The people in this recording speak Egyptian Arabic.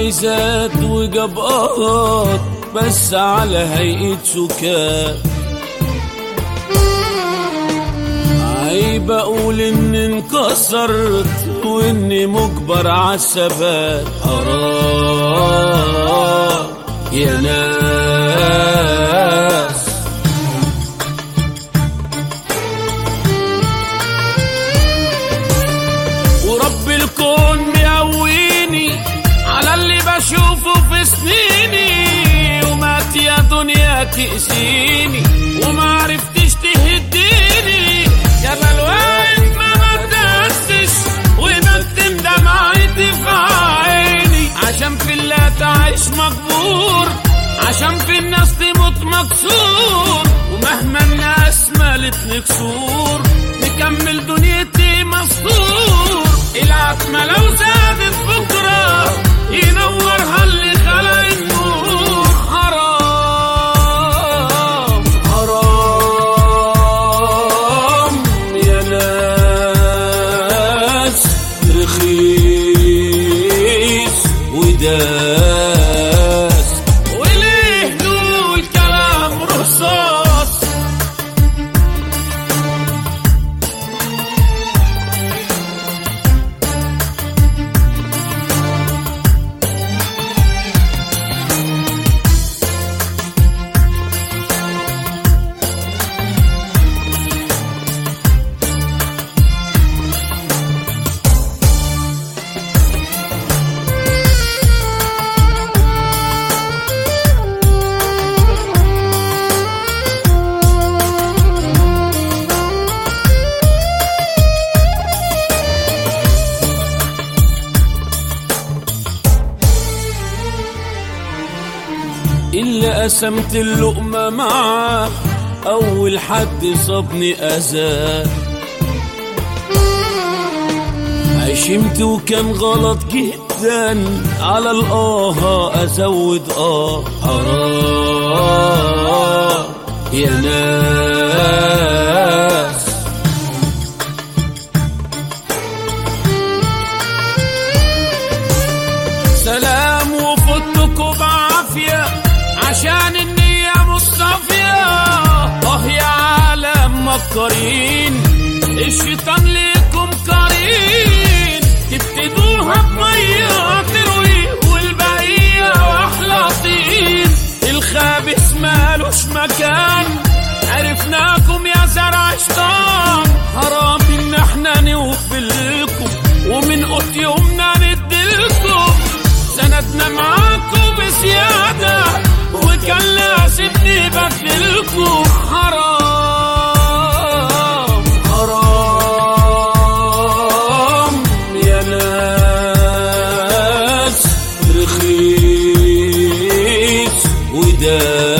معجزات وجبارات بس على هيئة سكات عيب اقول اني انكسرت واني مجبر عالثبات حرام يا ناس ورب الكون مقويني على اللي بشوفه في سنيني ومات يا دنيا تأذيني وما عرفتش تهديني يا بلوان ما بدستش وبكتم دمعتي في عيني عشان في الله تعيش مجبور عشان في الناس تموت مكسور ومهما الناس مالتني كسور نكمل دنيتي مستور العتمة لو زادت بكرة ينورها اللي خلق النور حرام حرام يا ناس رخيص وداس وليه دول كلام رصاص اللي قسمت اللقمة معاه أول حد صابني أذاه عشمت وكان غلط جدا على الآه أزود آه حرام يا ناس سلام وفوتكوا بعافية عشان النية مصطفية اه يا عالم مكرين الشيطان ليكم قرين تبتدوها بمية تروي والبقية واحلى طين الخابس مالوش مكان عرفناكم يا زرع شيطان حرام ان احنا نوفلكم ومن قوت يومنا ندلكم سندنا معاكم بزيادة وكان لازم نبدلكم حرام حرام يا ناس رخيص وده